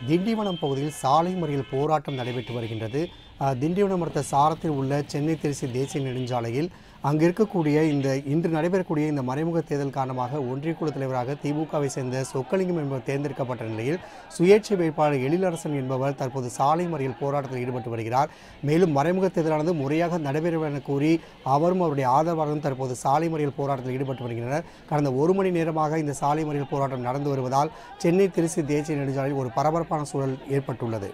திண்டிவனம் பகுதியில் சாலை மறியல் போராட்டம் நடைபெற்று வருகின்றது அஹ், திண்டிவனம் அடுத்த சாரத்தில் உள்ள சென்னை திருச்சி தேசிய நெடுஞ்சாலையில் அங்கு இருக்கக்கூடிய இந்த இன்று நடைபெறக்கூடிய இந்த மறைமுக தேர்தல் காரணமாக ஒன்றிய குழு தலைவராக திமுகவை சேர்ந்த சொக்கலிங்கம் என்பவர் தேர்ந்தெடுக்கப்பட்ட நிலையில் சுயேட்சை வேட்பாளர் எழிலரசன் என்பவர் தற்போது சாலை மறியல் போராட்டத்தில் ஈடுபட்டு வருகிறார் மேலும் மறைமுக தேர்தலானது முறையாக நடைபெறும் என கூறி அவரும் அவருடைய ஆதரவாளரும் தற்போது சாலை மறியல் போராட்டத்தில் ஈடுபட்டு வருகின்றனர் கடந்த ஒரு மணி நேரமாக இந்த சாலை மறியல் போராட்டம் நடந்து வருவதால் சென்னை திருச்சி தேசிய நெடுஞ்சாலையில் ஒரு பரபரப்பான சூழல் ஏற்பட்டுள்ளது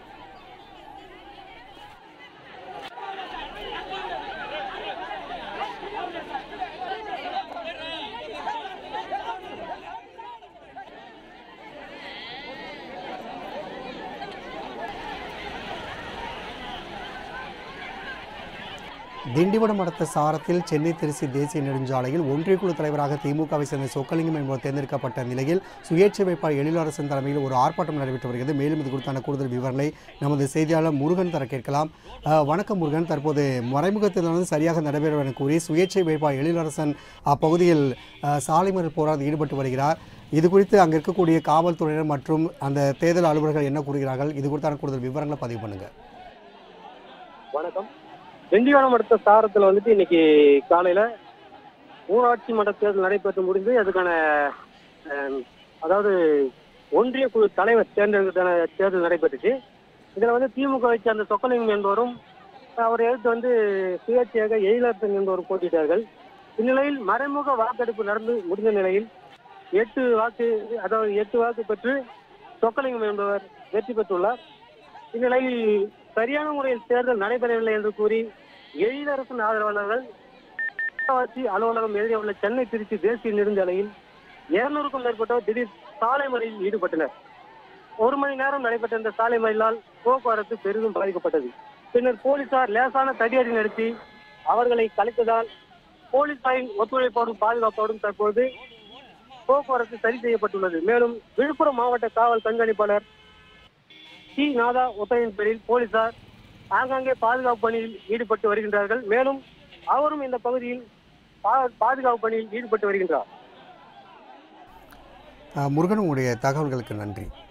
திண்டிவனம் அடுத்த சாரத்தில் சென்னை திருச்சி தேசிய நெடுஞ்சாலையில் ஒன்றிய குழு தலைவராக திமுகவை சேர்ந்த சொக்கலிங்கம் என்பவர் தேர்ந்தெடுக்கப்பட்ட நிலையில் சுயேட்சை வேட்பாளர் எழிலரசன் தலைமையில் ஒரு ஆர்ப்பாட்டம் நடைபெற்று வருகிறது மேலும் இது குறித்தான கூடுதல் விவரங்களை நமது செய்தியாளர் முருகன் தர கேட்கலாம் அஹ், வணக்கம் முருகன் தற்போது மறைமுக தேர்தல் வந்து சரியாக நடைபெறும் என கூறி சுயேட்சை வேட்பாளர் எழிலரசன் அப்பகுதியில் அஹ், சாலை மறியல் போராட்டத்தில் ஈடுபட்டு வருகிறார் இது குறித்து அங்கே இருக்கக்கூடிய காவல்துறையினர் மற்றும் அந்த தேர்தல் அலுவலர்கள் என்ன கூறுகிறார்கள் இது குறித்தான கூடுதல் விவரங்களை பதிவு பண்ணுங்க வணக்கம் திண்டிவனம் அடுத்த சாரத்தில் வந்துட்டு இன்னைக்கு காலையில ஊராட்சி மன்ற தேர்தல் நடைபெற்று முடிந்து அதுக்கான அஹ், அதாவது ஒன்றிய குழு தலைவர் தேர்ந்தெடுக்கான தேர்தல் நடைபெற்றுச்சு இதில் வந்து திமுகவை சேர்ந்த சொக்கலிங்கம் என்பவரும் அவர் எதிர்த்து வந்து சுயேட்சையாக எழிலரசன் என்பவரும் போட்டியிட்டார்கள் இந்நிலையில் மறைமுக வாக்கெடுப்பு நடந்து முடிந்த நிலையில் எட்டு வாக்கு அதாவது எட்டு வாக்கு பெற்று சொக்கலிங்கம் என்பவர் வெற்றி பெற்றுள்ளார் இந்நிலையில் சரியான முறையில் தேர்தல் நடைபெறவில்லை என்று கூறி எழிலரசன் ஆதரவாளர்கள் உள்ளாட்சி அலுவலகம் எழுதியுள்ள சென்னை திருச்சி தேசிய நெடுஞ்சாலையில் இருநூறுக்கும் மேற்பட்டோர் திடீர் சாலை மறியலில் ஈடுபட்டனர் ஒரு மணி நேரம் நடைபெற்ற இந்த சாலை மறியலால் போக்குவரத்து பெரிதும் பாதிக்கப்பட்டது பின்னர் போலீசார் லேசான தடியடி நடத்தி அவர்களை கலைத்ததால் போலீசாரின் ஒத்துழைப்போடும் பாதுகாப்போடும் தற்போது போக்குவரத்து சரி செய்யப்பட்டுள்ளது மேலும் விழுப்புரம் மாவட்ட காவல் கண்காணிப்பாளர் சி நாதா உத்தரவின் பேரில் போலீசார் ஆங்காங்கே பாதுகாப்பு பணியில் ஈடுபட்டு வருகின்றார்கள் மேலும் அவரும் இந்த பகுதியில் பா- பாதுகாப்பு பணியில் ஈடுபட்டு வருகின்றார் அஹ், முருகன் உங்களுடைய தகவல்களுக்கு நன்றி